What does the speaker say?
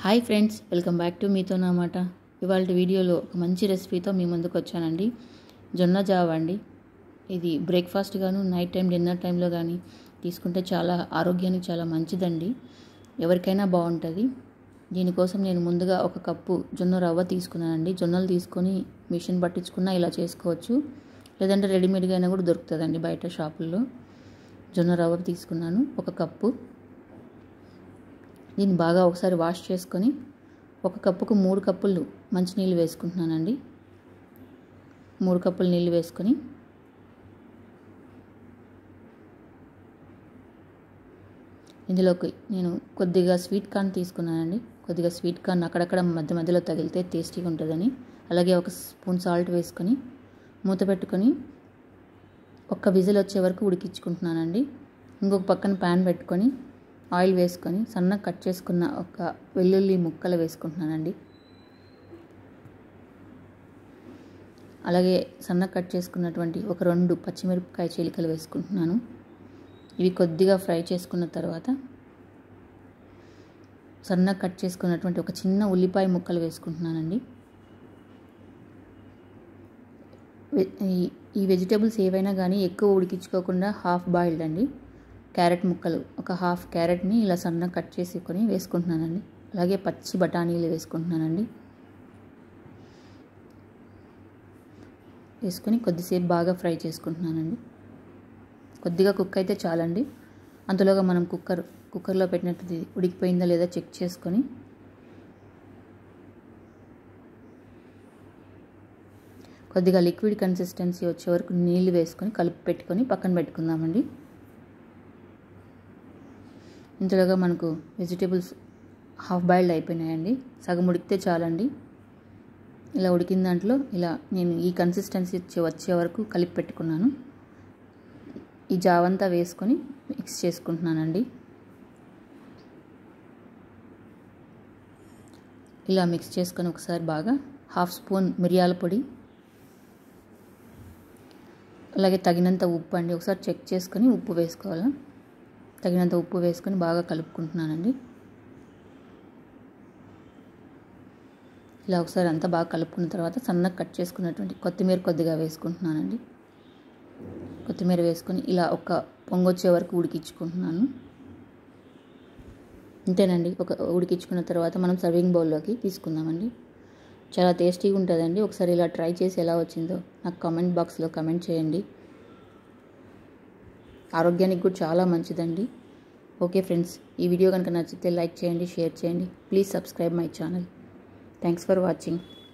hi friends welcome back to మీతో అన్నమాట ఇవాళ వీడియోలో ఒక మంచి రెసిపీతో మీ ముందుకు వచ్చానండి జొన్న జావ అండి ఇది బ్రేక్ఫాస్ట్ గాను నైట్ టైం డిన్నర్ టైంలో కానీ తీసుకుంటే చాలా ఆరోగ్యానికి చాలా మంచిదండి ఎవరికైనా బాగుంటుంది దీనికోసం నేను ముందుగా ఒక కప్పు జొన్న రవ్వ తీసుకున్నానండి జొన్నలు తీసుకొని మిషన్ పట్టించుకున్నా ఇలా చేసుకోవచ్చు లేదంటే రెడీమేడ్గా అయినా కూడా దొరుకుతుందండి బయట షాపుల్లో జొన్న రవ్వ తీసుకున్నాను ఒక కప్పు దీన్ని బాగా ఒకసారి వాష్ చేసుకొని ఒక కప్పుకు మూడు కప్పులు మంచినీళ్ళు వేసుకుంటున్నానండి మూడు కప్పులు నీళ్ళు వేసుకొని ఇందులోకి నేను కొద్దిగా స్వీట్ కార్న్ తీసుకున్నానండి కొద్దిగా స్వీట్ కార్న్ అక్కడక్కడ మధ్య మధ్యలో తగిలితే టేస్టీగా ఉంటుందని అలాగే ఒక స్పూన్ సాల్ట్ వేసుకొని మూత పెట్టుకొని ఒక్క విజిల్ వచ్చే వరకు ఉడికించుకుంటున్నానండి ఇంకొక పక్కన ప్యాన్ పెట్టుకొని ఆయిల్ వేసుకొని సన్నగా కట్ చేసుకున్న ఒక వెల్లుల్లి ముక్కలు వేసుకుంటున్నానండి అలాగే సన్నగా కట్ చేసుకున్నటువంటి ఒక రెండు పచ్చిమిరపకాయ చీలికలు వేసుకుంటున్నాను ఇవి కొద్దిగా ఫ్రై చేసుకున్న తర్వాత సన్నగా కట్ చేసుకున్నటువంటి ఒక చిన్న ఉల్లిపాయ ముక్కలు వేసుకుంటున్నానండి ఈ వెజిటేబుల్స్ ఏవైనా కానీ ఎక్కువ ఉడికించుకోకుండా హాఫ్ బాయిల్డ్ అండి క్యారెట్ ముక్కలు ఒక హాఫ్ క్యారెట్ని ఇలా సన్నగా కట్ చేసుకొని వేసుకుంటున్నానండి అలాగే పచ్చి బఠానీలు వేసుకుంటున్నానండి వేసుకొని కొద్దిసేపు బాగా ఫ్రై చేసుకుంటున్నానండి కొద్దిగా కుక్ అయితే చాలండి అంతలోగా మనం కుక్కర్ కుక్కర్లో పెట్టినట్టు ఉడికిపోయిందా లేదా చెక్ చేసుకొని కొద్దిగా లిక్విడ్ కన్సిస్టెన్సీ వచ్చే వరకు నీళ్ళు వేసుకొని కలిపి పెట్టుకొని పక్కన పెట్టుకుందామండి ఇంతలోగా మనకు వెజిటేబుల్స్ హాఫ్ బాయిల్డ్ అయిపోయినాయండి సగం ఉడికితే చాలండి ఇలా ఉడికిన దాంట్లో ఇలా నేను ఈ కన్సిస్టెన్సీ వచ్చే వరకు కలిపి పెట్టుకున్నాను ఈ జావంతా వేసుకొని మిక్స్ చేసుకుంటున్నానండి ఇలా మిక్స్ చేసుకొని ఒకసారి బాగా హాఫ్ స్పూన్ మిరియాల పొడి అలాగే తగినంత ఉప్పు అండి ఒకసారి చెక్ చేసుకొని ఉప్పు వేసుకోవాలి తగినంత ఉప్పు వేసుకొని బాగా కలుపుకుంటున్నానండి ఇలా ఒకసారి అంతా బాగా కలుపుకున్న తర్వాత సన్నగా కట్ చేసుకున్నటువంటి కొత్తిమీర కొద్దిగా వేసుకుంటున్నానండి కొత్తిమీర వేసుకొని ఇలా ఒక పొంగొచ్చే వరకు ఉడికించుకుంటున్నాను అంతేనండి ఒక ఉడికించుకున్న తర్వాత మనం సర్వింగ్ బౌల్లోకి తీసుకుందామండి చాలా టేస్టీగా ఉంటుందండి ఒకసారి ఇలా ట్రై చేసి ఎలా వచ్చిందో నాకు కామెంట్ బాక్స్లో కమెంట్ చేయండి ఆరోగ్యానికి కూడా చాలా మంచిదండి ఓకే ఫ్రెండ్స్ ఈ వీడియో కనుక నచ్చితే లైక్ చేయండి షేర్ చేయండి please subscribe my channel thanks for watching